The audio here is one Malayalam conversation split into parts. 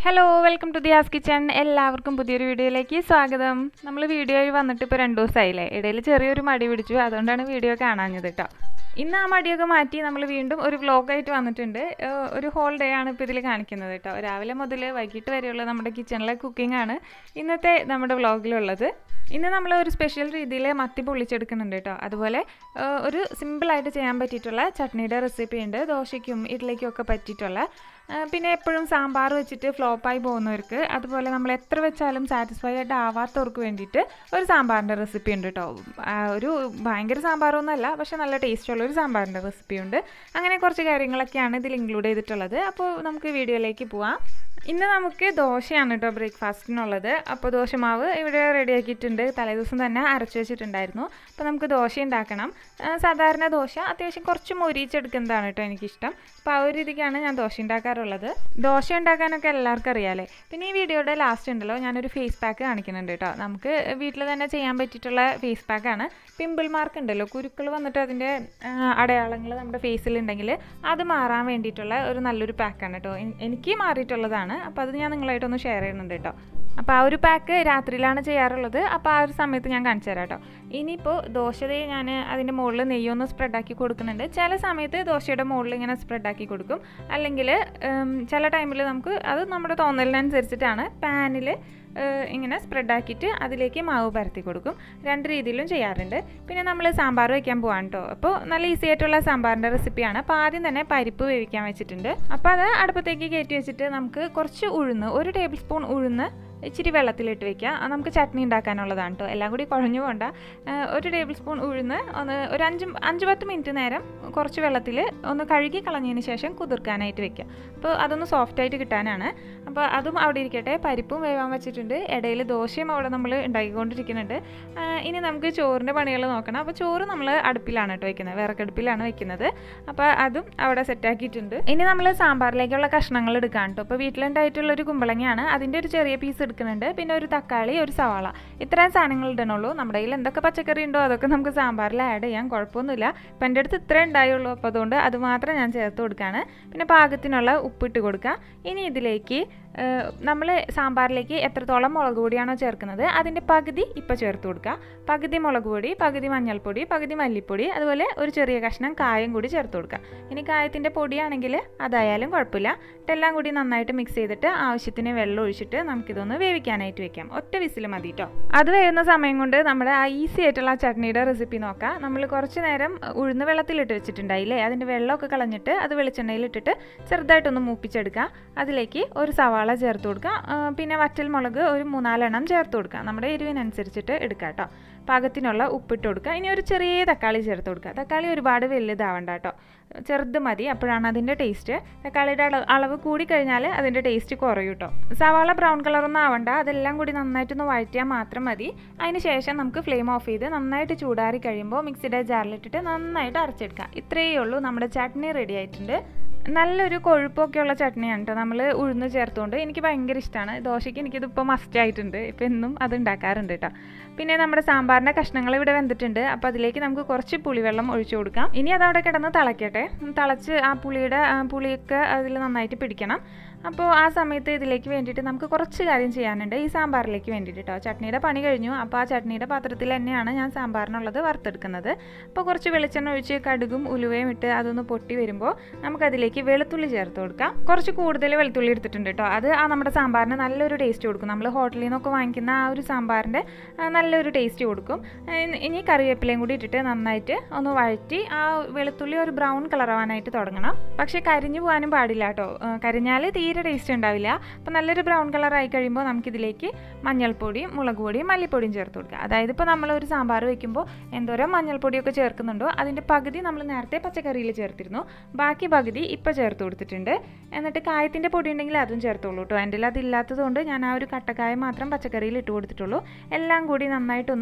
Hello welcome to Diya's kitchen എല്ലാവർക്കും പുതിയൊരു വീഡിയോയിലേക്ക് സ്വാഗതം നമ്മൾ വീഡിയോയിൽ വന്നിട്ട് ഇപ്പോൾ രണ്ട് ദിവസമായില്ലേ ഇടയിൽ ചെറിയൊരു മടി പിടിച്ചു അതുകൊണ്ടാണ് വീഡിയോ കാണാഞ്ഞത് കേട്ടോ ഇന്ന് ആ മടിയൊക്കെ മാറ്റി നമ്മൾ വീണ്ടും ഒരു വ്ലോഗായിട്ട് വന്നിട്ടുണ്ട് ഏഹ് ഒരു ഹോൾ ഡേ ആണ് ഇപ്പോൾ ഇതിൽ കാണിക്കുന്നത് കേട്ടോ രാവിലെ മുതൽ വൈകിട്ട് വരെയുള്ള നമ്മുടെ കിച്ചണിലെ കുക്കിംഗ് ആണ് ഇന്നത്തെ നമ്മുടെ വ്ലോഗിലുള്ളത് ഇന്ന് നമ്മൾ ഒരു സ്പെഷ്യൽ രീതിയിൽ മത്തി പൊള്ളിച്ചെടുക്കുന്നുണ്ട് കേട്ടോ അതുപോലെ ഏഹ് ഒരു സിമ്പിളായിട്ട് ചെയ്യാൻ പറ്റിയിട്ടുള്ള ചട്നിയുടെ റെസിപ്പി ഉണ്ട് ദോശയ്ക്കും ഇഡ്ഡലിക്കും ഒക്കെ പറ്റിയിട്ടുള്ള ഏഹ് പിന്നെ എപ്പോഴും സാമ്പാർ വെച്ചിട്ട് ഫ്ലോപ്പായി പോകുന്നവർക്ക് അതുപോലെ നമ്മൾ എത്ര വെച്ചാലും സാറ്റിസ്ഫൈ ആയിട്ട് ആവാത്തവർക്ക് വേണ്ടിയിട്ട് ഒരു സാമ്പാറിൻ്റെ റെസിപ്പി ഉണ്ട് കേട്ടോ ആ, ഒരു ഭയങ്കര സാമ്പാറൊന്നുമല്ല പക്ഷെ നല്ല ടേസ്റ്റുള്ള ഒരു സാമ്പാറിൻ്റെ റെസിപ്പി ഉണ്ട് അങ്ങനെ കുറച്ച് കാര്യങ്ങളൊക്കെയാണ് ഇതിൽ ഇൻക്ലൂഡ് ചെയ്തിട്ടുള്ളത് അപ്പോൾ നമുക്ക് വീഡിയോയിലേക്ക് പോവാം ഇന്ന് നമുക്ക് ദോശയാണ് കേട്ടോ ബ്രേക്ക്ഫാസ്റ്റിനുള്ളത് അപ്പോൾ ദോശമാവ് ഇവിടെ റെഡിയാക്കിയിട്ടുണ്ട് തലേദിവസം തന്നെ അരച്ച് വെച്ചിട്ടുണ്ടായിരുന്നു അപ്പോൾ നമുക്ക് ദോശ ഉണ്ടാക്കണം ആ, സാധാരണ ദോശ അത്യാവശ്യം കുറച്ച് മൊരിച്ചെടുക്കുന്നതാണ് കേട്ടോ എനിക്കിഷ്ടം അപ്പോൾ ആ ഒരു രീതിക്കാണ് ഞാൻ ദോശ ഉണ്ടാക്കാറുള്ളത് ദോശ ഉണ്ടാക്കാനൊക്കെ എല്ലാവർക്കും അറിയാലേ പിന്നെ ഈ വീഡിയോയുടെ ലാസ്റ്റ് ഉണ്ടല്ലോ ഞാനൊരു ഫേസ് പാക്ക് കാണിക്കുന്നുണ്ട് കേട്ടോ നമുക്ക് വീട്ടിൽ തന്നെ ചെയ്യാൻ പറ്റിയിട്ടുള്ള ഫേസ് പാക്കാണ് പിമ്പിൾ മാർക്ക് ഉണ്ടല്ലോ കുരുക്കൾ വന്നിട്ട് അതിൻ്റെ അടയാളങ്ങൾ നമ്മുടെ ഫേസിലുണ്ടെങ്കിൽ അത് മാറാൻ വേണ്ടിയിട്ടുള്ള ഒരു നല്ലൊരു പാക്കാണ് കേട്ടോ എൻ- എനിക്ക് മാറിയിട്ടുള്ളതാണ് അപ്പോൾ അത് ഞാൻ നിങ്ങളായിട്ടൊന്ന് ഷെയർ ചെയ്യുന്നുണ്ട് കേട്ടോ അപ്പോൾ ആ ഒരു പാക്ക് രാത്രിയിലാണ് ചെയ്യാറുള്ളത് അപ്പോൾ ആ ഒരു സമയത്ത് ഞാൻ കാണിച്ചു തരാം കേട്ടോ ഇനിയിപ്പോൾ ദോശയെ ഞാൻ അതിൻ്റെ മുകളിൽ നെയ്യൊന്ന് സ്പ്രെഡാക്കി കൊടുക്കുന്നുണ്ട് ചില സമയത്ത് ദോശയുടെ മുകളിൽ ഇങ്ങനെ സ്പ്രെഡാക്കി കൊടുക്കും അല്ലെങ്കിൽ ചില ടൈമിൽ നമുക്ക് അത് നമ്മുടെ തോന്നലിനനുസരിച്ചിട്ടാണ് പാനിൽ ഇങ്ങനെ സ്പ്രെഡാക്കിയിട്ട് അതിലേക്ക് മാവ് പരത്തി കൊടുക്കും രണ്ട് രീതിയിലും ചെയ്യാറുണ്ട് പിന്നെ നമ്മൾ സാമ്പാർ വയ്ക്കാൻ പോവാണ് കേട്ടോ അപ്പോൾ നല്ല ഈസി ആയിട്ടുള്ള സാമ്പാറിൻ്റെ റെസിപ്പിയാണ് അപ്പോൾ ആദ്യം തന്നെ പരിപ്പ് വേവിക്കാൻ വെച്ചിട്ടുണ്ട് അപ്പോൾ അത് അടുപ്പത്തേക്ക് കയറ്റി വെച്ചിട്ട് നമുക്ക് കുറച്ച് ഉഴുന്ന് ഒരു ടേബിൾ സ്പൂൺ ഉഴുന്ന് ഇച്ചിരി വെള്ളത്തിലിട്ട് വെക്കുക അത് നമുക്ക് ചട്നി ഉണ്ടാക്കാനുള്ളതാണ് കേട്ടോ എല്ലാം കൂടി കുഴഞ്ഞു പോകണ്ട ആ, ഒരു ടേബിൾ സ്പൂൺ ഉഴുന്ന് ഒന്ന് ഒരു അഞ്ച് അഞ്ച് പത്ത് മിനിറ്റ് നേരം കുറച്ച് വെള്ളത്തിൽ ഒന്ന് കഴുകി കളഞ്ഞതിന് ശേഷം കുതിർക്കാനായിട്ട് വെക്കുക അപ്പോൾ അതൊന്ന് സോഫ്റ്റായിട്ട് കിട്ടാനാണ് അപ്പോൾ അതും അവിടെ ഇരിക്കട്ടെ പരിപ്പും വേവാൻ വെച്ചിട്ടുണ്ട് ഇടയിൽ ദോശയും അവിടെ നമ്മൾ ഉണ്ടാക്കിക്കൊണ്ടിരിക്കുന്നുണ്ട് ആ, ഇനി നമുക്ക് ചോറിൻ്റെ പണികൾ നോക്കണം അപ്പോൾ ചോറ് നമ്മൾ അടുപ്പിലാണ് കേട്ടോ വെക്കുന്നത് വിറകടുപ്പിലാണ് വെക്കുന്നത് അപ്പോൾ അതും അവിടെ സെറ്റാക്കിയിട്ടുണ്ട് ഇനി നമ്മൾ സാമ്പാറിലേക്കുള്ള കഷ്ണങ്ങൾ എടുക്കാം കേട്ടോ അപ്പോൾ വീട്ടിലുണ്ടായിട്ടുള്ള ഒരു കുമ്പളങ്ങയാണ് അതിൻ്റെ ഒരു ചെറിയ പീസ് എടുക്കുന്നുണ്ട് പിന്നെ ഒരു തക്കാളി ഒരു സവാള ഇത്രയും സാധനങ്ങൾ ഇടണുള്ളൂ നമ്മുടെ കയ്യിൽ എന്തൊക്കെ പച്ചക്കറി ഉണ്ടോ അതൊക്കെ നമുക്ക് സാമ്പാറിൽ ആഡ് ചെയ്യാം കുഴപ്പമൊന്നുമില്ല ഇപ്പം എൻ്റെ അടുത്ത് ഇത്രേ ഉണ്ടായുള്ളൂ അപ്പോൾ അതുകൊണ്ട് അത് മാത്രം ഞാൻ ചേർത്ത് കൊടുക്കുകയാണ് പിന്നെ പാകത്തിനുള്ള ഉപ്പിട്ട് കൊടുക്കുക ഇനി ഇതിലേക്ക് നമ്മൾ സാമ്പാറിലേക്ക് എത്രത്തോളം മുളക് പൊടിയാണോ ചേർക്കുന്നത് അതിൻ്റെ പകുതി ഇപ്പോൾ ചേർത്ത് കൊടുക്കുക പകുതി മുളക് പൊടി പകുതി മഞ്ഞൾപ്പൊടി പകുതി മല്ലിപ്പൊടി അതുപോലെ ഒരു ചെറിയ കഷ്ണം കായം കൂടി ചേർത്ത് കൊടുക്കുക ഇനി കായത്തിൻ്റെ പൊടിയാണെങ്കിൽ അതായാലും കുഴപ്പമില്ല ഇതെല്ലാം കൂടി നന്നായിട്ട് മിക്സ് ചെയ്തിട്ട് ആവശ്യത്തിന് വെള്ളം ഒഴിച്ചിട്ട് നമുക്കിതൊന്ന് വേവിക്കാനായിട്ട് വെക്കാം ഒറ്റ വിസിൽ മതി കേട്ടോ അത് വേവുന്ന സമയം കൊണ്ട് നമ്മുടെ ആ ഈസി ആയിട്ടുള്ള ആ ചട്നിയുടെ റെസിപ്പി നോക്കാം നമ്മൾ കുറച്ച് നേരം ഉഴുന്ന് വെള്ളത്തിലിട്ട് വെച്ചിട്ടുണ്ടായില്ലേ അതിൻ്റെ വെള്ളമൊക്കെ കളഞ്ഞിട്ട് അത് വെളിച്ചെണ്ണയിലിട്ടിട്ട് ചെറുതായിട്ടൊന്ന് മൂപ്പിച്ചെടുക്കുക അതിലേക്ക് ഒരു സവാള ചേർത്ത് കൊടുക്കുക ആ, പിന്നെ വറ്റൽ മുളക് ഒരു മൂന്നാലെണ്ണം ചേർത്ത് കൊടുക്കുക നമ്മുടെ എരിവിനനുസരിച്ചിട്ട് എടുക്കുക കേട്ടോ പാകത്തിനുള്ള ഉപ്പിട്ട് കൊടുക്കുക ഇനി ഒരു ചെറിയ തക്കാളി ചേർത്ത് കൊടുക്കുക തക്കാളി ഒരുപാട് വലുതാവണ്ട കേട്ടോ ചെറുത് മതി അപ്പോഴാണ് അതിൻ്റെ ടേസ്റ്റ് തക്കാളിയുടെ അളവ് അളവ് കൂടിക്കഴിഞ്ഞാൽ അതിൻ്റെ ടേസ്റ്റ് കുറയും കേട്ടോ സവാള ബ്രൗൺ കളറൊന്നും ആവണ്ട അതെല്ലാം കൂടി നന്നായിട്ടൊന്ന് വഴറ്റിയാൽ മാത്രം മതി അതിന് ശേഷം നമുക്ക് ഫ്ലെയിം ഓഫ് ചെയ്ത് നന്നായിട്ട് ചൂടാറി കഴിയുമ്പോൾ മിക്സിയുടെ ജാറിലിട്ടിട്ട് നന്നായിട്ട് അരച്ചെടുക്കുക ഇത്രയേ ഉള്ളൂ നമ്മുടെ ചട്നി റെഡി ആയിട്ടുണ്ട് നല്ലൊരു കൊഴുപ്പൊക്കെയുള്ള ചട്നിയാണ് കേട്ടോ നമ്മൾ ഉഴുന്ന് ചേർത്തുകൊണ്ട് എനിക്ക് ഭയങ്കര ഇഷ്ടമാണ് ദോശയ്ക്ക് എനിക്കിതിപ്പോൾ മസ്റ്റ് ആയിട്ടുണ്ട് ഇപ്പം എന്നും അത് ഉണ്ടാക്കാറുണ്ട് കേട്ടോ പിന്നെ നമ്മുടെ സാമ്പാറിൻ്റെ കഷ്ണങ്ങൾ ഇവിടെ വെന്തിട്ടുണ്ട് അപ്പോൾ അതിലേക്ക് നമുക്ക് കുറച്ച് പുളിവെള്ളം ഒഴിച്ചു കൊടുക്കാം ഇനി അതവിടെ കിടന്ന് തിളയ്ക്കട്ടെ തിളച്ച് ആ പുളിയുടെ ആ പുളിയൊക്കെ അതിൽ നന്നായിട്ട് പിടിക്കണം അപ്പോൾ ആ സമയത്ത് ഇതിലേക്ക് വേണ്ടിയിട്ട് നമുക്ക് കുറച്ച് കാര്യം ചെയ്യാനുണ്ട് ഈ സാമ്പാറിലേക്ക് വേണ്ടിയിട്ട് കേട്ടോ ചട്നിയുടെ പണി കഴിഞ്ഞു അപ്പോൾ ആ ചട്നിയുടെ പാത്രത്തിൽ തന്നെയാണ് ഞാൻ സാമ്പാറിനുള്ളത് വറുത്തെടുക്കുന്നത് അപ്പോൾ കുറച്ച് വെളിച്ചെണ്ണ ഒഴിച്ച് കടുകും ഉലുവയും ഇട്ട് അതൊന്ന് പൊട്ടി വരുമ്പോൾ നമുക്കതിലേക്ക് വെളുത്തുള്ളി ചേർത്ത് കൊടുക്കാം കുറച്ച് കൂടുതൽ വെളുത്തുള്ളി എടുത്തിട്ടുണ്ട് കേട്ടോ അത് ആ നമ്മുടെ സാമ്പാറിന് നല്ലൊരു ടേസ്റ്റ് കൊടുക്കും നമ്മൾ ഹോട്ടലിൽ നിന്നൊക്കെ വാങ്ങിക്കുന്ന ആ ഒരു സാമ്പാറിൻ്റെ ആ, നല്ലൊരു ടേസ്റ്റ് കൊടുക്കും ഇനി- ഇനി കറിവേപ്പിലയും കൂടി ഇട്ടിട്ട് നന്നായിട്ട് ഒന്ന് വഴറ്റി ആ വെളുത്തുള്ളി ഒരു ബ്രൗൺ കളർ ആവാനായിട്ട് തുടങ്ങണം പക്ഷേ കരിഞ്ഞു പോകാനും പാടില്ല കേട്ടോ കരിഞ്ഞാൽ തീരെ ടേസ്റ്റ് ഉണ്ടാവില്ല അപ്പോൾ നല്ലൊരു ബ്രൗൺ കളർ ആയി കഴിയുമ്പോൾ നമുക്കിതിലേക്ക് മഞ്ഞൾപ്പൊടിയും മുളക് പൊടിയും മല്ലിപ്പൊടിയും ചേർത്ത് കൊടുക്കുക അതായത് ഇപ്പോൾ നമ്മൾ ഒരു സാമ്പാർ വെക്കുമ്പോൾ എന്തോരം മഞ്ഞൾപ്പൊടിയൊക്കെ ചേർക്കുന്നുണ്ടോ അതിൻ്റെ പകുതി നമ്മൾ നേരത്തെ പച്ചക്കറിയിൽ ചേർത്തിരുന്നു ബാക്കി പകുതി ഇപ്പോൾ ചേർത്ത് കൊടുത്തിട്ടുണ്ട് എന്നിട്ട് കായത്തിൻ്റെ പൊടി ഉണ്ടെങ്കിൽ അതും ചേർത്തോളൂ കേട്ടോ എൻ്റെ അതില്ലാത്തത് കൊണ്ട് ഞാൻ ആ ഒരു കട്ടക്കായ മാത്രം പച്ചക്കറിയിൽ ഇട്ട് കൊടുത്തിട്ടുള്ളൂ എല്ലാം കൂടി നന്നായിട്ടൊന്ന്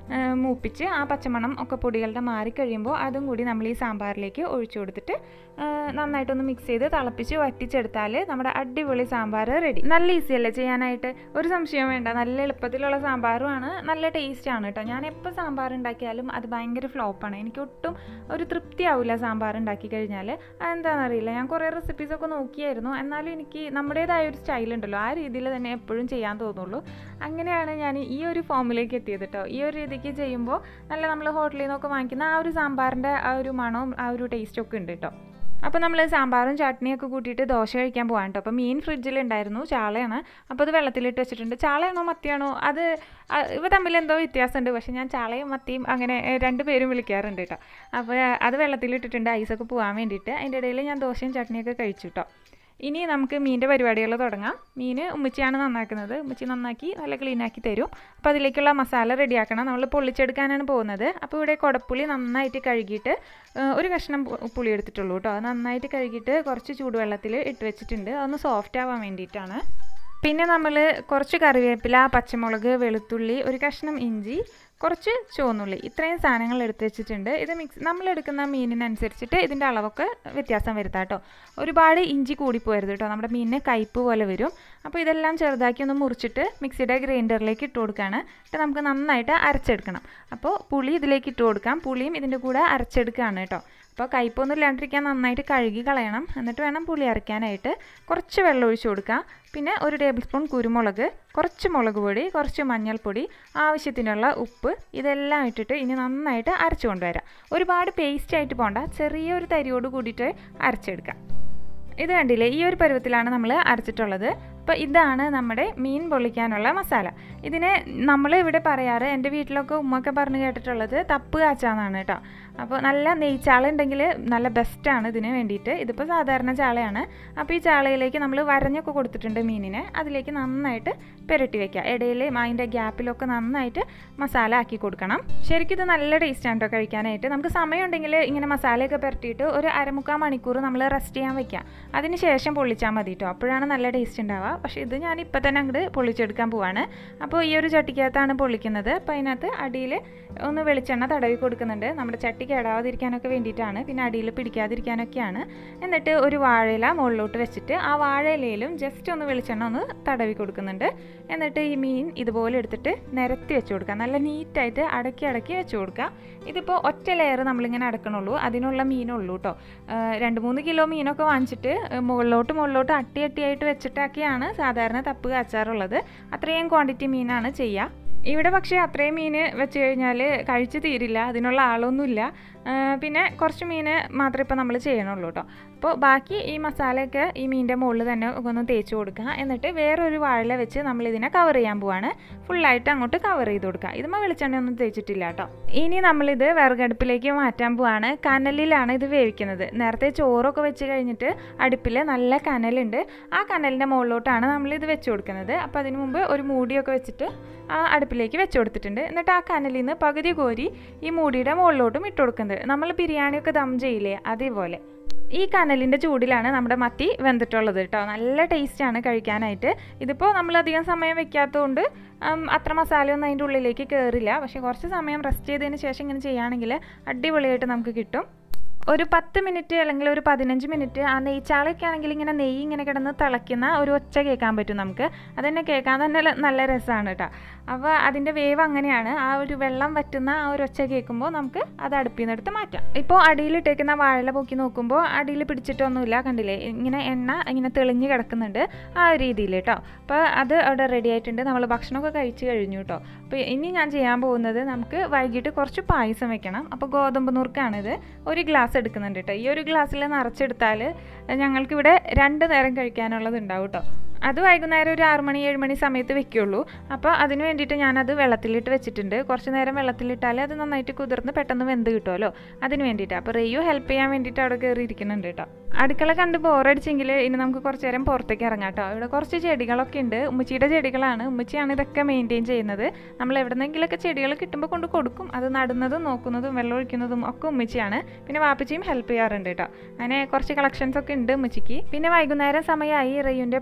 ആ, മൂപ്പിച്ച് ആ പച്ചമണം ഒക്കെ പൊടികളുടെ മാറി കഴിയുമ്പോൾ അതും കൂടി നമ്മൾ ഈ സാമ്പാറിലേക്ക് ഒഴിച്ചു കൊടുത്തിട്ട് ആ, നന്നായിട്ടൊന്ന് മിക്സ് ചെയ്ത് തിളപ്പിച്ച് വറ്റിച്ചെടുത്താൽ നമ്മുടെ അടിപൊളി സാമ്പാർ റെഡി നല്ല ഈസി അല്ലേ ചെയ്യാനായിട്ട് ഒരു സംശയവും വേണ്ട നല്ല എളുപ്പത്തിലുള്ള സാമ്പാറുമാണ് നല്ല ടേസ്റ്റ് ആണ് കേട്ടോ ഞാൻ എപ്പോൾ സാമ്പാർ ഉണ്ടാക്കിയാലും അത് ഭയങ്കര ഫ്ലോപ്പാണ് എനിക്ക് ഒട്ടും ഒരു തൃപ്തിയാവില്ല സാമ്പാർ ഉണ്ടാക്കി കഴിഞ്ഞാൽ അതെന്താണെന്നറിയില്ല ഞാൻ കുറേ റെസിപ്പീസൊക്കെ നോക്കിയായിരുന്നു എന്നാലും എനിക്ക് നമ്മുടേതായ ഒരു സ്റ്റൈൽ ഉണ്ടല്ലോ ആ രീതിയിൽ തന്നെ എപ്പോഴും ചെയ്യാൻ തോന്നുള്ളൂ അങ്ങനെയാണ് ഞാൻ ഈ ഒരു ഫോമിലേക്ക് എത്തിയത് കേട്ടോ ഈ ഒരു രീതിക്ക് ചെയ്യുമ്പോൾ നല്ല നമ്മൾ ഹോട്ടലിൽ നിന്നൊക്കെ വാങ്ങിക്കുന്ന ആ ഒരു സാമ്പാറിൻ്റെ ആ ഒരു മണവും ആ ഒരു ടേസ്റ്റും ഒക്കെ ഉണ്ട് കേട്ടോ അപ്പോൾ നമ്മൾ സാമ്പാറും ചട്നിയൊക്കെ കൂട്ടിയിട്ട് ദോശ കഴിക്കാൻ പോകാൻ കേട്ടോ അപ്പോൾ മീൻ ഫ്രിഡ്ജിലുണ്ടായിരുന്നു ചാളയാണ് അപ്പോൾ അത് വെള്ളത്തിലിട്ട് വെച്ചിട്ടുണ്ട് ചാളയാണോ മത്തിയാണോ അത് ആ, ഇവ തമ്മിൽ എന്തോ വ്യത്യാസമുണ്ട് പക്ഷേ ഞാൻ ചാളയും മത്തിയും അങ്ങനെ ഏ, രണ്ട് പേരും വിളിക്കാറുണ്ട് കേട്ടോ അപ്പോൾ അത് വെള്ളത്തിലിട്ടിട്ടുണ്ട് ഐസൊക്കെ പോകാൻ വേണ്ടിയിട്ട് അതിൻ്റെ ഇടയിൽ ഞാൻ ദോശയും ചട്നിയൊക്കെ കഴിച്ചു കേട്ടോ ഇനി നമുക്ക് മീനിൻ്റെ പരിപാടികൾ തുടങ്ങാം മീൻ ഉമ്മച്ചിയാണ് നന്നാക്കുന്നത് ഉമ്മച്ചി നന്നാക്കി നല്ല ക്ലീനാക്കി തരും അപ്പോൾ അതിലേക്കുള്ള മസാല റെഡിയാക്കണം നമ്മൾ പൊള്ളിച്ചെടുക്കാനാണ് പോകുന്നത് അപ്പോൾ ഇവിടെ കുടപ്പുളി നന്നായിട്ട് കഴുകിയിട്ട് ആ, ഒരു കഷ്ണം പു- പുളി എടുത്തിട്ടുള്ളൂ കേട്ടോ അത് നന്നായിട്ട് കഴുകിയിട്ട് കുറച്ച് ചൂടുവെള്ളത്തിൽ ഇട്ട് വെച്ചിട്ടുണ്ട് അതൊന്ന് സോഫ്റ്റ് ആവാൻ വേണ്ടിയിട്ടാണ് പിന്നെ നമ്മൾ കുറച്ച് കറിവേപ്പില പച്ചമുളക് വെളുത്തുള്ളി ഒരു കഷ്ണം ഇഞ്ചി കുറച്ച് ചുവന്നുള്ളി ഇത്രയും സാധനങ്ങൾ എടുത്ത് വെച്ചിട്ടുണ്ട് ഇത് മിക്സ് നമ്മൾ എടുക്കുന്ന മീനിനനുസരിച്ചിട്ട് ഇതിൻ്റെ അളവൊക്കെ വ്യത്യാസം വരുത്താം കേട്ടോ ഒരുപാട് ഇഞ്ചി കൂടിപ്പോയരുത് കേട്ടോ നമ്മുടെ മീനിന് കയ്പ്പ് പോലെ വരും അപ്പോൾ ഇതെല്ലാം ചെറുതാക്കി ഒന്ന് മുറിച്ചിട്ട് മിക്സിയുടെ ഗ്രൈൻഡറിലേക്ക് ഇട്ട് കൊടുക്കുകയാണ് എന്നിട്ട് നമുക്ക് നന്നായിട്ട് അരച്ചെടുക്കണം അപ്പോൾ പുളി ഇതിലേക്ക് ഇട്ട് കൊടുക്കാം പുളിയും ഇതിൻ്റെ കൂടെ അരച്ചെടുക്കുകയാണ് കേട്ടോ അപ്പോൾ കയ്പൊന്നും ഇല്ലാണ്ടിരിക്കാൻ നന്നായിട്ട് കഴുകി കളയണം എന്നിട്ട് വേണം പുളി അരയ്ക്കാനായിട്ട് കുറച്ച് വെള്ളം ഒഴിച്ച് കൊടുക്കുക പിന്നെ ഒരു ടേബിൾ സ്പൂൺ കുരുമുളക് കുറച്ച് മുളക് പൊടി കുറച്ച് മഞ്ഞൾപ്പൊടി ആവശ്യത്തിനുള്ള ഉപ്പ് ഇതെല്ലാം ഇട്ടിട്ട് ഇനി നന്നായിട്ട് അരച്ചു കൊണ്ടുവരാം ഒരുപാട് പേസ്റ്റ് ആയിട്ട് പോകണ്ട ചെറിയൊരു തരിയോട് കൂടിയിട്ട് അരച്ചെടുക്കാം ഇത് കണ്ടില്ലേ ഈ ഒരു പരുവത്തിലാണ് നമ്മൾ അരച്ചിട്ടുള്ളത് അപ്പോൾ ഇതാണ് നമ്മുടെ മീൻ പൊള്ളിക്കാനുള്ള മസാല ഇതിന് നമ്മൾ ഇവിടെ പറയാറ് എൻ്റെ വീട്ടിലൊക്കെ ഉമ്മൊക്കെ പറഞ്ഞ് കേട്ടിട്ടുള്ളത് തപ്പ് കാച്ചാന്നാണ് കേട്ടോ അപ്പോൾ നല്ല നെയ്ച്ചാള ഉണ്ടെങ്കിൽ നല്ല ബെസ്റ്റാണ് ഇതിന് വേണ്ടിയിട്ട് ഇതിപ്പോൾ സാധാരണ ചാളയാണ് അപ്പോൾ ഈ ചാളയിലേക്ക് നമ്മൾ വരഞ്ഞൊക്കെ കൊടുത്തിട്ടുണ്ട് മീനിനെ അതിലേക്ക് നന്നായിട്ട് പുരട്ടി വെക്കുക ഇടയിൽ അതിൻ്റെ ഗ്യാപ്പിലൊക്കെ നന്നായിട്ട് മസാല ആക്കി കൊടുക്കണം ശരിക്കും ഇത് നല്ല ടേസ്റ്റാണ് കേട്ടോ കഴിക്കാനായിട്ട് നമുക്ക് സമയമുണ്ടെങ്കിൽ ഇങ്ങനെ മസാലയൊക്കെ പുരട്ടിയിട്ട് ഒരു അരമുക്കാൽ മണിക്കൂർ നമ്മൾ റെസ്റ്റ് ചെയ്യാൻ വെക്കാം അതിന് ശേഷം പൊള്ളിച്ചാൽ മതി കേട്ടോ അപ്പോഴാണ് നല്ല ടേസ്റ്റ് ഉണ്ടാവുക പക്ഷേ ഇത് ഞാൻ ഇപ്പം തന്നെ അങ്ങോട്ട് പൊള്ളിച്ചെടുക്കാൻ പോവാണ് അപ്പോൾ ഈ ഒരു ചട്ടിക്കകത്താണ് പൊള്ളിക്കുന്നത് അപ്പോൾ അതിനകത്ത് അടിയിൽ ഒന്ന് വെളിച്ചെണ്ണ തടവി കൊടുക്കുന്നുണ്ട് നമ്മുടെ ചട്ടി കേടാവാതിരിക്കാനൊക്കെ വേണ്ടിയിട്ടാണ് പിന്നെ അടിയിൽ പിടിക്കാതിരിക്കാനൊക്കെയാണ് എന്നിട്ട് ഒരു വാഴയില മുകളിലോട്ട് വെച്ചിട്ട് ആ വാഴയിലയിലും ജസ്റ്റ് ഒന്ന് വെളിച്ചെണ്ണ ഒന്ന് തടവി കൊടുക്കുന്നുണ്ട് എന്നിട്ട് ഈ മീൻ ഇതുപോലെ എടുത്തിട്ട് നിരത്തി വെച്ച് കൊടുക്കുക നല്ല നീറ്റായിട്ട് അടക്കി അടക്കി വെച്ച് കൊടുക്കുക ഇതിപ്പോൾ ഒറ്റ ലെയർ നമ്മളിങ്ങനെ അടക്കണുള്ളൂ അതിനുള്ള മീനുള്ളൂ കേട്ടോ രണ്ട് മൂന്ന് കിലോ മീനൊക്കെ വാങ്ങിച്ചിട്ട് ഏഹ് മുകളിലോട്ട് മുകളിലോട്ട് അട്ടി അട്ടിയായിട്ട് വെച്ചിട്ടൊക്കെയാണ് സാധാരണ തപ്പ് കാച്ചാറുള്ളത് അത്രയും ക്വാണ്ടിറ്റി മീനാണ് ചെയ്യുക ഇവിടെ പക്ഷേ അത്രയും മീൻ വെച്ച് കഴിഞ്ഞാൽ കഴിച്ച് തീരില്ല അതിനുള്ള ആളൊന്നുമില്ല ആ, പിന്നെ കുറച്ച് മീൻ മാത്രമേ ഇപ്പോൾ നമ്മൾ ചെയ്യണുള്ളൂ കേട്ടോ അപ്പോൾ ബാക്കി ഈ മസാലയൊക്കെ ഈ മീനിൻ്റെ മുകളിൽ തന്നെ ഒന്ന് തേച്ച് കൊടുക്കുക എന്നിട്ട് വേറൊരു വാഴ വെച്ച് നമ്മൾ ഇതിനെ കവർ ചെയ്യാൻ പോവാണ് ഫുള്ളായിട്ട് അങ്ങോട്ട് കവർ ചെയ്ത് കൊടുക്കുക ഇതുമ്പോൾ വെളിച്ചെണ്ണയൊന്നും തേച്ചിട്ടില്ല കേട്ടോ ഇനി നമ്മളിത് വിറകടുപ്പിലേക്ക് മാറ്റാൻ പോവാണ് കനലിലാണ് ഇത് വേവിക്കുന്നത് നേരത്തെ ചോറൊക്കെ വെച്ച് കഴിഞ്ഞിട്ട് അടുപ്പിൽ നല്ല കനലുണ്ട് ആ കനലിൻ്റെ മുകളിലോട്ടാണ് നമ്മളിത് വെച്ച് കൊടുക്കുന്നത് അപ്പോൾ അതിന് മുമ്പ് ഒരു മൂടിയൊക്കെ വെച്ചിട്ട് ആ അടുപ്പിലേക്ക് വെച്ച് കൊടുത്തിട്ടുണ്ട് എന്നിട്ട് ആ കനലിൽ നിന്ന് പകുതി കോരി ഈ മൂടിയുടെ മുകളിലോട്ടും ഇട്ട് കൊടുക്കുന്നത് നമ്മൾ ബിരിയാണിയൊക്കെ ദം ചെയ്യില്ലേ അതേപോലെ ഈ കനലിൻ്റെ ചൂടിലാണ് നമ്മുടെ മത്തി വെന്തിട്ടുള്ളത് കേട്ടോ നല്ല ടേസ്റ്റാണ് കഴിക്കാനായിട്ട് ഇതിപ്പോൾ നമ്മളധികം സമയം വെക്കാത്തതുകൊണ്ട് ഉം, അത്ര മസാലയൊന്നും അതിൻ്റെ ഉള്ളിലേക്ക് കയറില്ല പക്ഷേ കുറച്ച് സമയം റെസ്റ്റ് ചെയ്തതിന് ശേഷം ഇങ്ങനെ ചെയ്യുകയാണെങ്കിൽ അടിപൊളിയായിട്ട് നമുക്ക് കിട്ടും ഒരു പത്ത് മിനിറ്റ് അല്ലെങ്കിൽ ഒരു പതിനഞ്ച് മിനിറ്റ് ആ നെയ്ച്ചാളൊക്കെ ആണെങ്കിൽ ഇങ്ങനെ നെയ്യ് ഇങ്ങനെ കിടന്ന് തിളയ്ക്കുന്ന ഒരു ഒച്ച കേൾക്കാൻ പറ്റും നമുക്ക് അതന്നെ കേൾക്കാൻ തന്നെ ല- നല്ല രസമാണ് കേട്ടോ അപ്പോൾ അതിൻ്റെ വേവ് അങ്ങനെയാണ് ആ ഒരു വെള്ളം വറ്റുന്ന ആ ഒരു ഒച്ച കേൾക്കുമ്പോൾ നമുക്ക് അത് അടുപ്പിൽ നിന്ന് എടുത്ത് മാറ്റാം ഇപ്പോൾ അടിയിലിട്ടേക്കുന്ന വാഴല പൊക്കി നോക്കുമ്പോൾ അടിയിൽ പിടിച്ചിട്ടൊന്നുമില്ല കണ്ടില്ലേ ഇങ്ങനെ എണ്ണ ഇങ്ങനെ തെളിഞ്ഞ് കിടക്കുന്നുണ്ട് ആ ഒരു രീതിയിൽ കേട്ടോ അപ്പോൾ അത് അവിടെ റെഡി ആയിട്ടുണ്ട് നമ്മൾ ഭക്ഷണമൊക്കെ കഴിച്ച് കഴിഞ്ഞു കേട്ടോ അപ്പോൾ ഇനി ഞാൻ ചെയ്യാൻ പോകുന്നത് നമുക്ക് വൈകിട്ട് കുറച്ച് പായസം വെക്കണം അപ്പോൾ ഗോതമ്പ് നുറുക്കാണിത് ഒരു ഗ്ലാസ് എടുക്കുന്നുണ്ട് കേട്ടോ ഈ ഒരു ഗ്ലാസ്സിൽ നിറച്ചെടുത്താൽ ഞങ്ങൾക്കിവിടെ രണ്ട് നേരം കഴിക്കാനുള്ളത് ഉണ്ടാവും കേട്ടോ അത് വൈകുന്നേരം ഒരു ആറ് മണി ഏഴ് മണി സമയത്ത് വെക്കുള്ളൂ അപ്പോൾ അതിന് വേണ്ടിയിട്ട് ഞാനത് വെള്ളത്തിലിട്ട് വെച്ചിട്ടുണ്ട് കുറച്ച് നേരം വെള്ളത്തിലിട്ടാൽ അത് നന്നായിട്ട് കുതിർന്ന് പെട്ടെന്ന് വെന്ത് കിട്ടുമല്ലോ അതിന് വേണ്ടിയിട്ട് അപ്പോൾ റെയ്യു ഹെൽപ്പ് ചെയ്യാൻ വേണ്ടിയിട്ട് അവിടെ കയറി ഇരിക്കുന്നുണ്ട് കേട്ടോ അടുക്കള കണ്ട് ബോറടിച്ചെങ്കിൽ ഇനി നമുക്ക് കുറച്ച് നേരം പുറത്തേക്ക് ഇറങ്ങാം കേട്ടോ ഇവിടെ കുറച്ച് ചെടികളൊക്കെ ഉണ്ട് ഉമ്മച്ചിയുടെ ചെടികളാണ് ഉമ്മച്ചിയാണ് ഇതൊക്കെ മെയിൻറ്റെയിൻ ചെയ്യുന്നത് നമ്മൾ എവിടെന്നെങ്കിലൊക്കെ ചെടികൾ കിട്ടുമ്പോൾ കൊണ്ട് കൊടുക്കും അത് നടുന്നതും നോക്കുന്നതും വെള്ളം ഒഴിക്കുന്നതും ഒക്കെ ഉമ്മച്ചിയാണ് പിന്നെ വാപ്പച്ചിയും ഹെൽപ്പ് ചെയ്യാറുണ്ട് കേട്ടോ അങ്ങനെ കുറച്ച് കളക്ഷൻസ് ഒക്കെ ഉണ്ട് ഉമ്മച്ചിക്ക് പിന്നെ വൈകുന്നേരം സമയമായി റെയ്യുൻ്റെ പ്ലേ ടൈം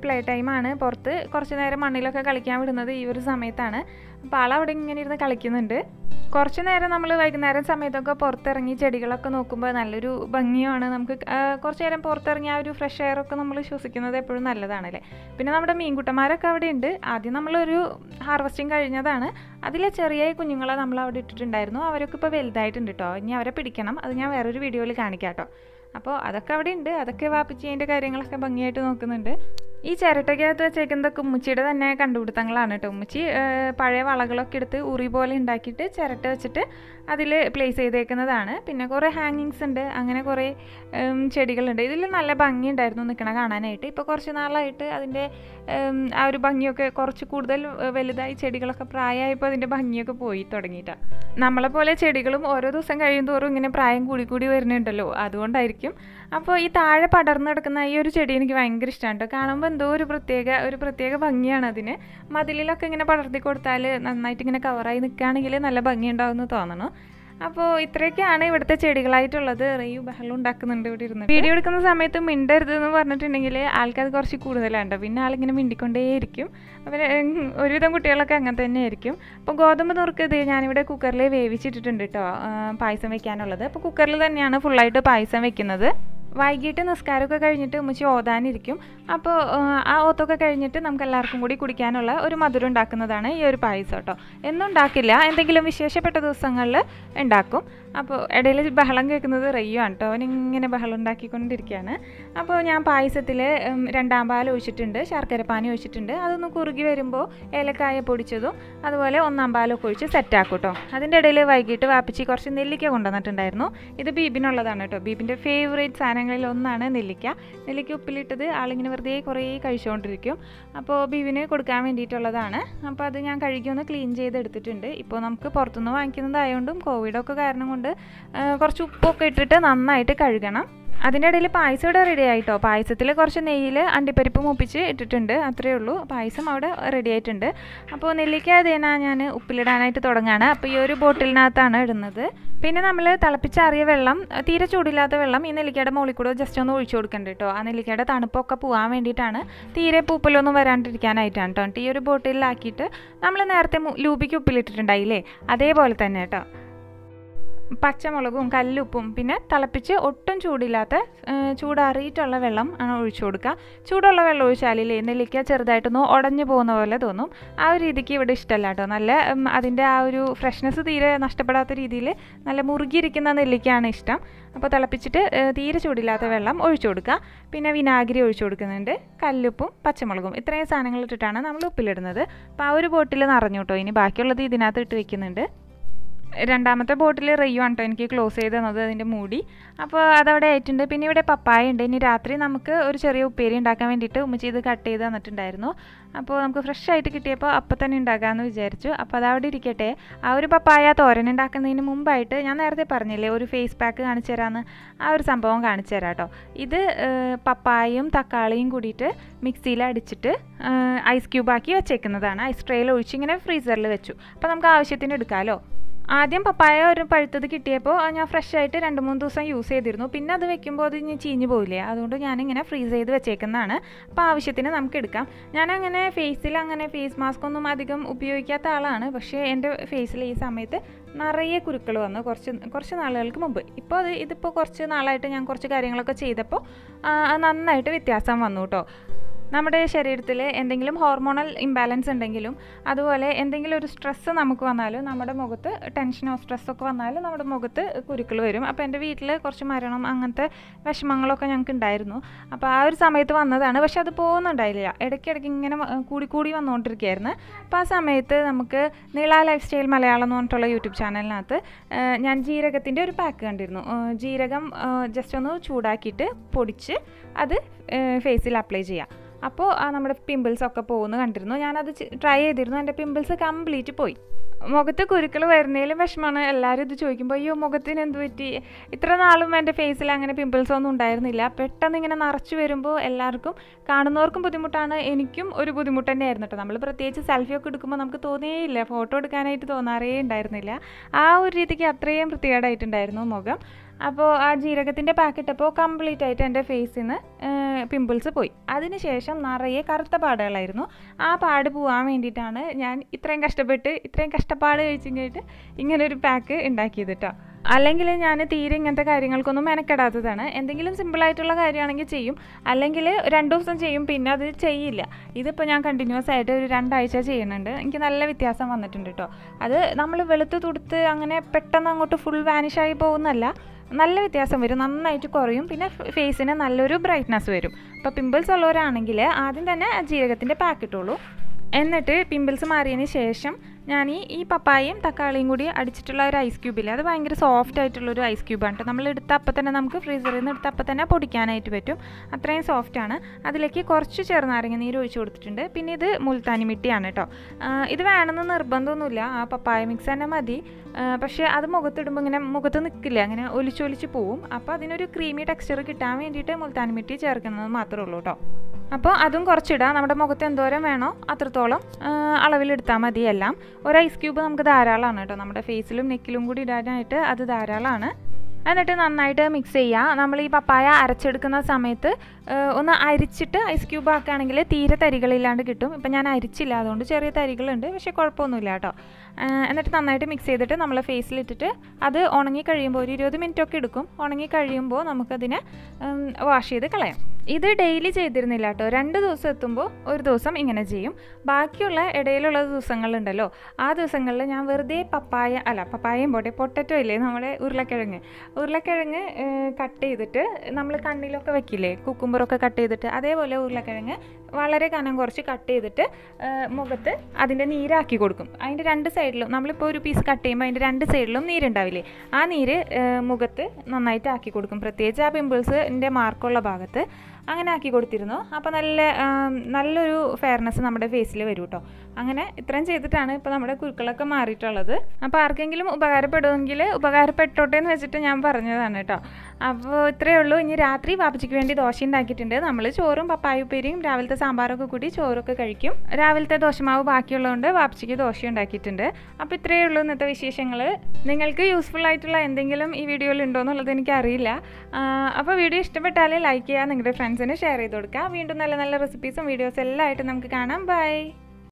ടൈമാണ് പുറത്ത് കുറച്ച് നേരം മണ്ണിലൊക്കെ കളിക്കാൻ വിടുന്നത് ഈ ഒരു സമയത്താണ് അപ്പോൾ ആൾ അവിടെ ഇങ്ങനെ ഇരുന്ന് കളിക്കുന്നുണ്ട് കുറച്ച് നേരം നമ്മൾ വൈകുന്നേരം സമയത്തൊക്കെ പുറത്തിറങ്ങി ചെടികളൊക്കെ നോക്കുമ്പോൾ നല്ലൊരു ഭംഗിയാണ് നമുക്ക് ആ, കുറച്ച് നേരം പുറത്തിറങ്ങി ആ ഒരു ഫ്രഷ് എയർ ഒക്കെ നമ്മൾ ശ്വസിക്കുന്നത് എപ്പോഴും നല്ലതാണല്ലേ പിന്നെ നമ്മുടെ മീൻകുട്ടന്മാരൊക്കെ അവിടെ ഉണ്ട് ആദ്യം നമ്മളൊരു ഹാർവസ്റ്റിംഗ് കഴിഞ്ഞതാണ് അതിലെ ചെറിയ കുഞ്ഞുങ്ങളെ നമ്മൾ അവിടെ ഇട്ടിട്ടുണ്ടായിരുന്നു അവരൊക്കെ ഇപ്പോൾ വലുതായിട്ടുണ്ട് കേട്ടോ ഇനി അവരെ പിടിക്കണം അത് ഞാൻ വേറൊരു വീഡിയോയിൽ കാണിക്കാം കേട്ടോ അപ്പോൾ അതൊക്കെ അവിടെ ഉണ്ട് അതൊക്കെ വാപ്പിച്ച് അതിൻ്റെ കാര്യങ്ങളൊക്കെ ഭംഗിയായിട്ട് നോക്കുന്നുണ്ട് ഈ ചിരട്ടയ്ക്കകത്ത് വെച്ചേക്കുന്നതൊക്കെ ഉമ്മച്ചിയുടെ തന്നെ കണ്ടുപിടുത്തങ്ങളാണ് കേട്ടോ ഉമ്മച്ചി ഏഹ്, പഴയ വളകളൊക്കെ എടുത്ത് ഉറി പോലെ ഉണ്ടാക്കിയിട്ട് ചിരട്ട വെച്ചിട്ട് അതിൽ പ്ലേസ് ചെയ്തേക്കുന്നതാണ് പിന്നെ കുറേ ഹാങ്ങിങ്സ് ഉണ്ട് അങ്ങനെ കുറേ ഉം, ചെടികളുണ്ട് ഇതിൽ നല്ല ഭംഗിയുണ്ടായിരുന്നു നിൽക്കണ കാണാനായിട്ട് ഇപ്പോൾ കുറച്ച് നാളായിട്ട് അതിൻ്റെ ഉം, ആ ഒരു ഭംഗിയൊക്കെ കുറച്ച് കൂടുതൽ ഏഹ്, വലുതായി ചെടികളൊക്കെ പ്രായമായപ്പോൾ അതിൻ്റെ ഭംഗിയൊക്കെ പോയി തുടങ്ങിയിട്ടാണ് നമ്മളെ പോലെ ചെടികളും ഓരോ ദിവസം കഴിയും തോറും ഇങ്ങനെ പ്രായം കൂടി കൂടി വരുന്നുണ്ടല്ലോ അതുകൊണ്ടായിരിക്കും അപ്പോൾ ഈ താഴെ പടർന്ന് കിടക്കുന്ന ഈ ഒരു ചെടി എനിക്ക് ഭയങ്കര ഇഷ്ടമാണ് കേട്ടോ കാണുമ്പോൾ എന്തോ ഒരു പ്രത്യേക ഒരു പ്രത്യേക ഭംഗിയാണ് അതിന് മതിലിലൊക്കെ ഇങ്ങനെ പടർത്തി കൊടുത്താൽ നന്നായിട്ട് ഇങ്ങനെ കവറായി നിൽക്കുകയാണെങ്കിൽ നല്ല ഭംഗിയുണ്ടാവുമെന്ന് തോന്നണം അപ്പോൾ ഇത്രയൊക്കെയാണ് ഇവിടുത്തെ ചെടികളായിട്ടുള്ളത് റെയ്യു ബഹളം ഉണ്ടാക്കുന്നുണ്ട് ഇവിടെ ഇരുന്ന് വീഡിയോ എടുക്കുന്ന സമയത്ത് മിണ്ടരുത് എന്ന് പറഞ്ഞിട്ടുണ്ടെങ്കിൽ ആൾക്കത് കുറച്ച് കൂടുതലാണ് ട്ടോ. പിന്നെ ആളിങ്ങനെ മിണ്ടിക്കൊണ്ടേയിരിക്കും അവർ ഒരുവിധം കുട്ടികളൊക്കെ അങ്ങനെ തന്നെ ആയിരിക്കും അപ്പോൾ ഗോതമ്പ് നുറുക്ക് ഇത് ഞാനിവിടെ കുക്കറിൽ വേവിച്ചിട്ടിട്ടുണ്ട് കേട്ടോ പായസം വെക്കാനുള്ളത് അപ്പോൾ കുക്കറിൽ തന്നെയാണ് ഫുള്ളായിട്ട് പായസം വെക്കുന്നത് വൈകിട്ട് നിസ്കാരമൊക്കെ കഴിഞ്ഞിട്ട് ഉമ്മച്ചി ഓതാനിരിക്കും അപ്പോൾ ആ ഓത്തൊക്കെ കഴിഞ്ഞിട്ട് നമുക്ക് എല്ലാവർക്കും കൂടി കുടിക്കാനുള്ള ഒരു മധുരം ഉണ്ടാക്കുന്നതാണ് ഈ ഒരു പായസം കേട്ടോ എന്നും ഉണ്ടാക്കില്ല എന്തെങ്കിലും വിശേഷപ്പെട്ട ദിവസങ്ങളിൽ ഉണ്ടാക്കും അപ്പോൾ ഇടയിൽ ബഹളം കേൾക്കുന്നത് റയ്യോ ആണ് കേട്ടോ അവനിങ്ങനെ ബഹളം ഉണ്ടാക്കിക്കൊണ്ടിരിക്കുകയാണ് അപ്പോൾ ഞാൻ പായസത്തിൽ രണ്ടാം പാൽ ഒഴിച്ചിട്ടുണ്ട് ശർക്കര പാനി ഒഴിച്ചിട്ടുണ്ട് അതൊന്ന് കുറുകി വരുമ്പോൾ ഏലക്കായ പൊടിച്ചതും അതുപോലെ ഒന്നാം പാലൊക്കെ ഒഴിച്ച് സെറ്റാക്കും കേട്ടോ അതിൻ്റെ ഇടയിൽ വൈകിട്ട് വാപ്പിച്ച് കുറച്ച് നെല്ലിക്ക കൊണ്ടുവന്നിട്ടുണ്ടായിരുന്നു ഇത് ബീബിനുള്ളതാണ് കേട്ടോ ബീബിൻ്റെ ഫേവറേറ്റ് സാധനങ്ങളിൽ ഒന്നാണ് നെല്ലിക്ക നെല്ലിക്ക ഉപ്പിലിട്ടത് ആളിങ്ങനെ വെറുതെ കുറേ കഴിച്ചുകൊണ്ടിരിക്കും അപ്പോൾ ബീബിന് കൊടുക്കാൻ വേണ്ടിയിട്ടുള്ളതാണ് അപ്പോൾ അത് ഞാൻ കഴുകി ഒന്ന് ക്ലീൻ ചെയ്ത് എടുത്തിട്ടുണ്ട് ഇപ്പോൾ നമുക്ക് പുറത്തുനിന്ന് വാങ്ങിക്കുന്നതായതുകൊണ്ടും കോവിഡൊക്കെ കാരണം കൊണ്ട് ആ, കുറച്ച് ഉപ്പൊക്കെ ഇട്ടിട്ട് നന്നായിട്ട് കഴുകണം അതിൻ്റെ ഇടയിൽ പായസം ഇവിടെ റെഡി ആയിട്ടോ പായസത്തിൽ കുറച്ച് നെയ്യിൽ അണ്ടിപ്പരിപ്പ് മൂപ്പിച്ച് ഇട്ടിട്ടുണ്ട് അത്രയേ ഉള്ളൂ പായസം അവിടെ റെഡി ആയിട്ടുണ്ട് അപ്പോൾ നെല്ലിക്ക അതേനാ ഞാൻ ഉപ്പിലിടാനായിട്ട് തുടങ്ങുകയാണ് അപ്പോൾ ഈ ഒരു ബോട്ടിലിനകത്താണ് ഇടുന്നത് പിന്നെ നമ്മൾ തിളപ്പിച്ചാറിയ വെള്ളം തീരെ ചൂടില്ലാത്ത വെള്ളം ഈ നെല്ലിക്കയുടെ മുകളിൽ കൂടെ ജസ്റ്റ് ഒന്ന് ഒഴിച്ചു കൊടുക്കണ്ട കേട്ടോ ആ നെല്ലിക്കയുടെ തണുപ്പൊക്കെ പോകാൻ വേണ്ടിയിട്ടാണ് തീരെ പൂപ്പലൊന്നും വരാണ്ടിരിക്കാനായിട്ടാണ് കേട്ടോ എന്നിട്ട് ഈ ഒരു ബോട്ടിലാക്കിയിട്ട് നമ്മൾ നേരത്തെ മു- ലൂബിക്ക് ഉപ്പിലിട്ടിട്ടുണ്ടായില്ലേ അതേപോലെ തന്നെ കേട്ടോ പച്ചമുളകും കല്ലുപ്പും പിന്നെ തിളപ്പിച്ച് ഒട്ടും ചൂടില്ലാത്ത ഏഹ്, ചൂടാറിയിട്ടുള്ള വെള്ളം ആണ് ഒഴിച്ചു കൊടുക്കുക ചൂടുള്ള വെള്ളം ഒഴിച്ചാലില്ലേ നെല്ലിക്ക ചെറുതായിട്ടൊന്ന് ഉടഞ്ഞു പോകുന്ന പോലെ തോന്നും ആ ഒരു രീതിക്ക് ഇവിടെ ഇഷ്ടമല്ല കേട്ടോ നല്ല ഉം, അതിൻ്റെ ആ ഒരു ഫ്രഷ്നെസ് തീരെ നഷ്ടപ്പെടാത്ത രീതിയിൽ നല്ല മുറുകിയിരിക്കുന്ന നെല്ലിക്കയാണ് ഇഷ്ടം അപ്പോൾ തിളപ്പിച്ചിട്ട് ഏഹ്, തീരെ ചൂടില്ലാത്ത വെള്ളം ഒഴിച്ചു കൊടുക്കുക പിന്നെ വിനാഗിരി ഒഴിച്ചു കൊടുക്കുന്നുണ്ട് കല്ലുപ്പും പച്ചമുളകും ഇത്രയും സാധനങ്ങൾ ഇട്ടിട്ടാണ് നമ്മൾ ഉപ്പിലിടുന്നത് അപ്പോൾ ആ ഒരു ബോട്ടിൽ നിറഞ്ഞു കേട്ടോ ഇനി ബാക്കിയുള്ളത് ഇതിനകത്ത് ഇട്ട് വെക്കുന്നുണ്ട് രണ്ടാമത്തെ ബോട്ടിൽ റെയ്യു ആണ് കേട്ടോ എനിക്ക് ക്ലോസ് ചെയ്ത് തന്നത് അതിൻ്റെ മൂടി അപ്പോൾ അതവിടെ ആയിട്ടുണ്ട് പിന്നെ ഇവിടെ പപ്പായ ഉണ്ട് ഇനി രാത്രി നമുക്ക് ഒരു ചെറിയ ഉപ്പേരി ഉണ്ടാക്കാൻ വേണ്ടിയിട്ട് ഉമ്മച്ചി ഇത് കട്ട് ചെയ്ത് തന്നിട്ടുണ്ടായിരുന്നു അപ്പോൾ നമുക്ക് ഫ്രഷ് ആയിട്ട് കിട്ടിയപ്പോൾ അപ്പം തന്നെ ഉണ്ടാക്കാമെന്ന് വിചാരിച്ചു അപ്പോൾ അതവിടെ ഇരിക്കട്ടെ ആ ഒരു പപ്പായ തോരൻ ഉണ്ടാക്കുന്നതിന് മുമ്പായിട്ട് ഞാൻ നേരത്തെ പറഞ്ഞില്ലേ ഒരു ഫേസ് പാക്ക് കാണിച്ചു തരാമെന്ന് ആ ഒരു സംഭവം കാണിച്ചു തരാം കേട്ടോ ഇത് ഏഹ്, പപ്പായയും തക്കാളിയും കൂടിയിട്ട് മിക്സിയിൽ അടിച്ചിട്ട് ഏഹ്, ഐസ് ക്യൂബാക്കി വെച്ചേക്കുന്നതാണ് ഐസ് ട്രേയിൽ ഒഴിച്ച് ഇങ്ങനെ ഫ്രീസറിൽ വെച്ചു അപ്പോൾ നമുക്ക് ആവശ്യത്തിന് എടുക്കാമല്ലോ ആദ്യം പപ്പായ ഒരു പഴുത്തത് കിട്ടിയപ്പോൾ ഞാൻ ഫ്രഷ് ആയിട്ട് രണ്ട് മൂന്ന് ദിവസം യൂസ് ചെയ്തിരുന്നു പിന്നെ അത് വെക്കുമ്പോൾ അത് ഇനി ചീഞ്ഞ് പോയില്ലേ അതുകൊണ്ട് ഞാനിങ്ങനെ ഫ്രീസ് ചെയ്ത് വെച്ചേക്കുന്നതാണ് അപ്പോൾ ആവശ്യത്തിന് നമുക്ക് എടുക്കാം ഞാനങ്ങനെ ഫേസിൽ അങ്ങനെ ഫേസ് മാസ്ക് ഒന്നും അധികം ഉപയോഗിക്കാത്ത ആളാണ് പക്ഷേ എൻ്റെ ഫേസിൽ ഈ സമയത്ത് നിറയെ കുരുക്കൾ വന്നു കുറച്ച് കുറച്ച് നാളുകൾക്ക് മുമ്പ് ഇപ്പോൾ അത് ഇതിപ്പോൾ കുറച്ച് നാളായിട്ട് ഞാൻ കുറച്ച് കാര്യങ്ങളൊക്കെ ചെയ്തപ്പോൾ ആ, അത് നന്നായിട്ട് വ്യത്യാസം വന്നു കേട്ടോ നമ്മുടെ ശരീരത്തിൽ എന്തെങ്കിലും ഹോർമോണൽ ഇംബാലൻസ് ഉണ്ടെങ്കിലും അതുപോലെ എന്തെങ്കിലും ഒരു സ്ട്രെസ്സ് നമുക്ക് വന്നാലും നമ്മുടെ മുഖത്ത് ടെൻഷനോ സ്ട്രെസ്സൊക്കെ വന്നാലും നമ്മുടെ മുഖത്ത് കുരുക്കൾ വരും അപ്പോൾ എൻ്റെ വീട്ടിൽ കുറച്ച് മരണം അങ്ങനത്തെ വിഷമങ്ങളൊക്കെ ഞങ്ങൾക്ക് ഉണ്ടായിരുന്നു അപ്പോൾ ആ ഒരു സമയത്ത് വന്നതാണ് പക്ഷെ അത് പോകുന്നുണ്ടായില്ല ഇടയ്ക്കിടയ്ക്ക് ഇങ്ങനെ വ- കൂടി കൂടി വന്നുകൊണ്ടിരിക്കുകയായിരുന്നു അപ്പോൾ ആ സമയത്ത് നമുക്ക് നീള ലൈഫ് സ്റ്റൈൽ മലയാളം എന്ന് പറഞ്ഞിട്ടുള്ള യൂട്യൂബ് ചാനലിനകത്ത് ഏഹ്, ഞാൻ ജീരകത്തിൻ്റെ ഒരു പാക്ക് കണ്ടിരുന്നു ഏഹ്, ജീരകം ജസ്റ്റ് ഒന്ന് ചൂടാക്കിയിട്ട് പൊടിച്ച് അത് ഫേസിൽ അപ്ലൈ ചെയ്യുക അപ്പോൾ ആ നമ്മുടെ പിമ്പിൾസ് ഒക്കെ പോകുന്നു കണ്ടിരുന്നു ഞാനത് ട്രൈ ചെയ്തിരുന്നു എൻ്റെ പിമ്പിൾസ് കംപ്ലീറ്റ് പോയി മുഖത്ത് കുരുക്കൾ വരുന്നതിലും വിഷമമാണ് എല്ലാവരും ഇത് ചോദിക്കുമ്പോൾ അയ്യോ മുഖത്തിന് എന്ത് പറ്റി ഇത്ര നാളും എൻ്റെ ഫേസിൽ അങ്ങനെ പിമ്പിൾസ് ഒന്നും ഉണ്ടായിരുന്നില്ല പെട്ടെന്ന് ഇങ്ങനെ നിറച്ച് വരുമ്പോൾ എല്ലാവർക്കും കാണുന്നവർക്കും ബുദ്ധിമുട്ടാണ് എനിക്കും ഒരു ബുദ്ധിമുട്ട് തന്നെയായിരുന്നു കേട്ടോ നമ്മൾ പ്രത്യേകിച്ച് സെൽഫി ഒക്കെ എടുക്കുമ്പോൾ നമുക്ക് തോന്നിയേയില്ല ഫോട്ടോ എടുക്കാനായിട്ട് തോന്നാറേ ഉണ്ടായിരുന്നില്ല ആ ഒരു രീതിക്ക് അത്രയും വൃത്തികേടായിട്ടുണ്ടായിരുന്നു മുഖം അപ്പോൾ ആ ജീരകത്തിൻ്റെ പാക്കറ്റപ്പോൾ കംപ്ലീറ്റ് ആയിട്ട് എൻ്റെ ഫേസിൽ നിന്ന് പിമ്പിൾസ് പോയി അതിനുശേഷം നിറയെ കറുത്ത പാടുകളായിരുന്നു ആ പാട് പോകാൻ വേണ്ടിയിട്ടാണ് ഞാൻ ഇത്രയും കഷ്ടപ്പെട്ട് ഇത്രയും കഷ്ടപ്പാട് കഴിച്ചു കഴിഞ്ഞിട്ട് ഇങ്ങനെ ഒരു പാക്ക് ഉണ്ടാക്കിയത് കേട്ടോ അല്ലെങ്കിൽ ഞാൻ തീരെ ഇങ്ങനത്തെ കാര്യങ്ങൾക്കൊന്നും മെനക്കെടാത്തതാണ് എന്തെങ്കിലും സിമ്പിളായിട്ടുള്ള കാര്യമാണെങ്കിൽ ചെയ്യും അല്ലെങ്കിൽ രണ്ട് ദിവസം ചെയ്യും പിന്നെ അത് ചെയ്യില്ല ഇതിപ്പോൾ ഞാൻ കണ്ടിന്യൂസ് ആയിട്ട് ഒരു രണ്ടാഴ്ച ചെയ്യുന്നുണ്ട് എനിക്ക് നല്ല വ്യത്യാസം വന്നിട്ടുണ്ട് കേട്ടോ അത് നമ്മൾ വെളുത്ത് തുടുത്ത് അങ്ങനെ പെട്ടെന്ന് അങ്ങോട്ട് ഫുൾ വാനിഷായി പോകുന്നല്ല നല്ല വ്യത്യാസം വരും നന്നായിട്ട് കുറയും പിന്നെ ഫേസിന് നല്ലൊരു ബ്രൈറ്റ്നസ് വരും അപ്പോൾ പിമ്പിൾസ് ഉള്ളവരാണെങ്കിൽ ആദ്യം തന്നെ ജീരകത്തിൻ്റെ പാക്ക് ഇട്ടുള്ളൂ എന്നിട്ട് പിമ്പിൾസ് മാറിയതിന് ശേഷം ഞാൻ ഈ ഈ പപ്പായയും തക്കാളിയും കൂടി അടിച്ചിട്ടുള്ള ഒരു ഐസ് ക്യൂബില്ലേ അത് ഭയങ്കര സോഫ്റ്റ് ആയിട്ടുള്ളൊരു ഐസ് ക്യൂബാണ് കേട്ടോ നമ്മൾ എടുത്ത അപ്പം തന്നെ നമുക്ക് ഫ്രീസറിൽ നിന്ന് എടുത്ത അപ്പം തന്നെ പൊടിക്കാനായിട്ട് പറ്റും അത്രയും സോഫ്റ്റ് ആണ് അതിലേക്ക് കുറച്ച് ചെറുനാരങ്ങ നീര് ഒഴിച്ച് കൊടുത്തിട്ടുണ്ട് പിന്നെ ഇത് മുൽത്താനി മിട്ടിയാണ് കേട്ടോ ഇത് വേണമെന്ന് നിർബന്ധമൊന്നുമില്ല ആ പപ്പായ മിക്സ് തന്നെ മതി പക്ഷേ അത് മുഖത്തിടുമ്പോൾ ഇങ്ങനെ മുഖത്ത് നിൽക്കില്ല അങ്ങനെ ഒലിച്ചൊലിച്ച് പോവും അപ്പോൾ അതിനൊരു ക്രീമി ടെക്സ്ചർ കിട്ടാൻ വേണ്ടിയിട്ട് മുൽത്താനി മിട്ടി ചേർക്കുന്നത് മാത്രമേ ഉള്ളൂ കേട്ടോ അപ്പോൾ അതും കുറച്ചിടാം നമ്മുടെ മുഖത്ത് എന്തോരം വേണോ അത്രത്തോളം അളവിലെടുത്താൽ മതി എല്ലാം ഒരു ഐസ് ക്യൂബ് നമുക്ക് ധാരാളമാണ് കേട്ടോ നമ്മുടെ ഫേസിലും നെക്കിലും കൂടി ഇടാനായിട്ട് അത് ധാരാളമാണ് എന്നിട്ട് നന്നായിട്ട് മിക്സ് ചെയ്യുക നമ്മൾ ഈ പപ്പായ അരച്ചെടുക്കുന്ന സമയത്ത് ഒന്ന് അരിച്ചിട്ട് ഐസ് ക്യൂബ് ആക്കുകയാണെങ്കിൽ തീരെ തരികളില്ലാണ്ട് കിട്ടും ഇപ്പം ഞാൻ അരിച്ചില്ല അതുകൊണ്ട് ചെറിയ തരികളുണ്ട് പക്ഷേ കുഴപ്പമൊന്നുമില്ല കേട്ടോ എന്നിട്ട് നന്നായിട്ട് മിക്സ് ചെയ്തിട്ട് നമ്മൾ ഫേസിലിട്ടിട്ട് അത് ഉണങ്ങി കഴിയുമ്പോൾ ഒരു ഇരുപത് മിനിറ്റ് ഒക്കെ എടുക്കും ഉണങ്ങി കഴിയുമ്പോൾ നമുക്കതിനെ വാഷ് ചെയ്ത് കളയാം ഇത് ഡെയിലി ചെയ്തിരുന്നില്ല കേട്ടോ രണ്ട് ദിവസം എത്തുമ്പോൾ ഒരു ദിവസം ഇങ്ങനെ ചെയ്യും ബാക്കിയുള്ള ഇടയിലുള്ള ദിവസങ്ങളുണ്ടല്ലോ ആ ദിവസങ്ങളിൽ ഞാൻ വെറുതെ പപ്പായ അല്ല പപ്പായയും പോട്ടെ പൊട്ടറ്റോ ഇല്ലേ നമ്മുടെ ഉരുളക്കിഴങ്ങ് ഉരുളക്കിഴങ്ങ് കട്ട് ചെയ്തിട്ട് നമ്മൾ കണ്ണിലൊക്കെ വെക്കില്ലേ കുക്കുമ്പറൊക്കെ കട്ട് ചെയ്തിട്ട് അതേപോലെ ഉരുളക്കിഴങ്ങ് വളരെ കനം കുറച്ച് കട്ട് ചെയ്തിട്ട് മുഖത്ത് അതിൻ്റെ നീരാക്കി കൊടുക്കും അതിൻ്റെ രണ്ട് സൈഡിലും നമ്മളിപ്പോൾ ഒരു പീസ് കട്ട് ചെയ്യുമ്പോൾ അതിൻ്റെ രണ്ട് സൈഡിലും നീരുണ്ടാവില്ലേ ആ നീര് മുഖത്ത് നന്നായിട്ട് ആക്കി കൊടുക്കും പ്രത്യേകിച്ച് ആ പിമ്പിൾസിൻ്റെ മാർക്കുള്ള ഭാഗത്ത് അങ്ങനെ ആക്കി കൊടുത്തിരുന്നു അപ്പോൾ നല്ല നല്ലൊരു ഫെയർനെസ് നമ്മുടെ ഫേസിൽ വരും കേട്ടോ അങ്ങനെ ഇത്രയും ചെയ്തിട്ടാണ് ഇപ്പോൾ നമ്മുടെ കുരുക്കളൊക്കെ മാറിയിട്ടുള്ളത് അപ്പോൾ ആർക്കെങ്കിലും ഉപകാരപ്പെടുമെങ്കിൽ ഉപകാരപ്പെട്ടോട്ടെ എന്ന് വെച്ചിട്ട് ഞാൻ പറഞ്ഞതാണ് കേട്ടോ അപ്പോൾ ഇത്രയേ ഉള്ളൂ ഇനി രാത്രി പാപ്പച്ചിക്ക് വേണ്ടി ദോശ ഉണ്ടാക്കിയിട്ടുണ്ട് നമ്മൾ ചോറും പപ്പായ ഉപ്പേരിയും രാവിലത്തെ സാമ്പാറൊക്കെ കൂടി ചോറൊക്കെ കഴിക്കും രാവിലത്തെ ദോശമാവ് ബാക്കിയുള്ളതുകൊണ്ട് പാപ്പച്ചിക്ക് ദോശ ഉണ്ടാക്കിയിട്ടുണ്ട് അപ്പോൾ ഇത്രയേ ഉള്ളൂ ഇന്നത്തെ വിശേഷങ്ങൾ നിങ്ങൾക്ക് യൂസ്ഫുൾ ആയിട്ടുള്ള എന്തെങ്കിലും ഈ വീഡിയോയിൽ ഉണ്ടോ എന്നുള്ളത് എനിക്കറിയില്ല അപ്പോൾ വീഡിയോ ഇഷ്ടപ്പെട്ടാൽ ലൈക്ക് ചെയ്യുക നിങ്ങളുടെ ഫ്രണ്ട്സിന് ഷെയർ ചെയ്ത് കൊടുക്കുക വീണ്ടും നല്ല നല്ല റെസിപ്പീസും വീഡിയോസും എല്ലാം ആയിട്ട് നമുക്ക് കാണാം ബൈ